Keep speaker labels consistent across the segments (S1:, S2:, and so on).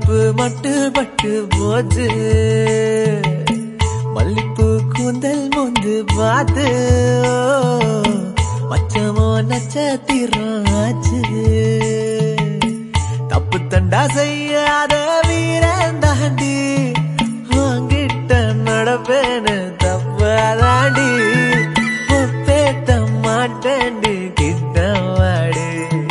S1: இடுப்பு மட்டு பட்டு போச்சு மல்லிப்பூ கூந்தல் மொந்து பார்த்து மச்சமோ நட்சத்திரம் ஆச்சு தப்பு தண்டா செய்யாத வீரன் தாண்டி வாங்கிட்ட நடப்பேன்னு தப்பாதாண்டி ஒப்பேத்த மாட்டேன்டி கிட்ட வாடி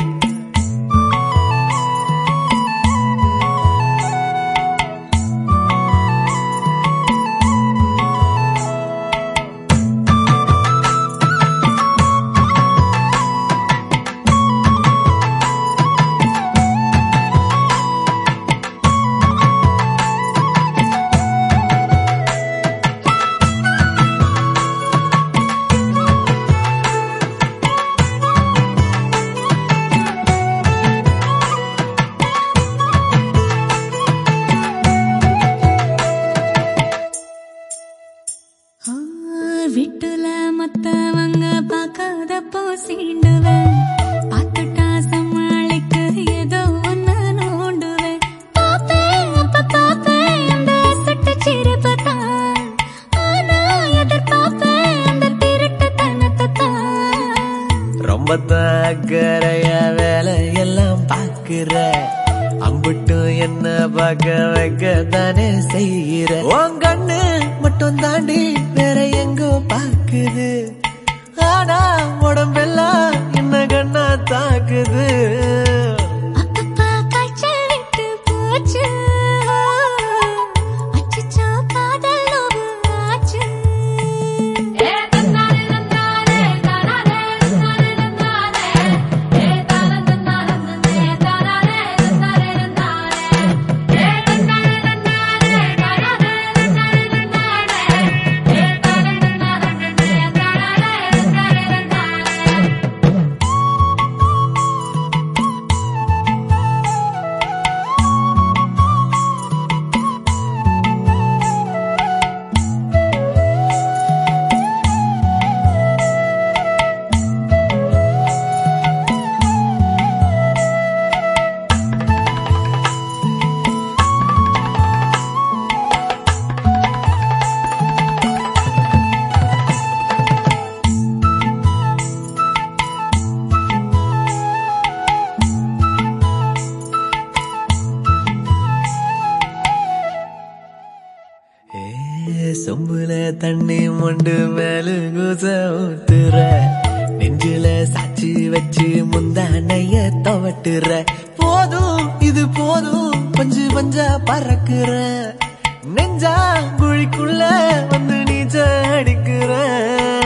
S2: ஆ, வீட்டுல மத்தவங்க பார்க்காதப்போ சீண்டுவேன் பார்த்துட்டா சமாளிக்க ஏதோ ஒண்ணு நோண்டுவேன் பாப்பேன் அப்ப பாப்பேன் அந்த சுட்டு சிரிப்பை தான் ஆனா எதிர்பார்ப்பேன் அந்த திருட்டுத்தனத்தை தான்
S1: ரொம்ப தாக்கறைய வேலையெல்லாம் பாக்குற அம்புட்டும் என்ன பார்க்க வைக்க தானே செய்கிற உன் கண்ணு மட்டும் தாண்டி வேற எங்கோ பாக்குது ஆனா உடம்பெல்லாம் என்ன கண்ணா தாக்குது
S2: அப்பப்பா காய்ச்சல் விட்டு போச்சு அச்சச்சோ காதல் நோவு ஆச்சு
S1: ஏ சொம்புல தண்ணி மொண்டு மேல குச ஊத்துற நெஞ்சில சாச்சி வச்சு முந்தானைய துவட்டுற போதும் இது போதும் பஞ்சு பஞ்சா பறக்குற நெஞ்சா குழிக்குள்ள வந்து நீச்ச அடிக்கிற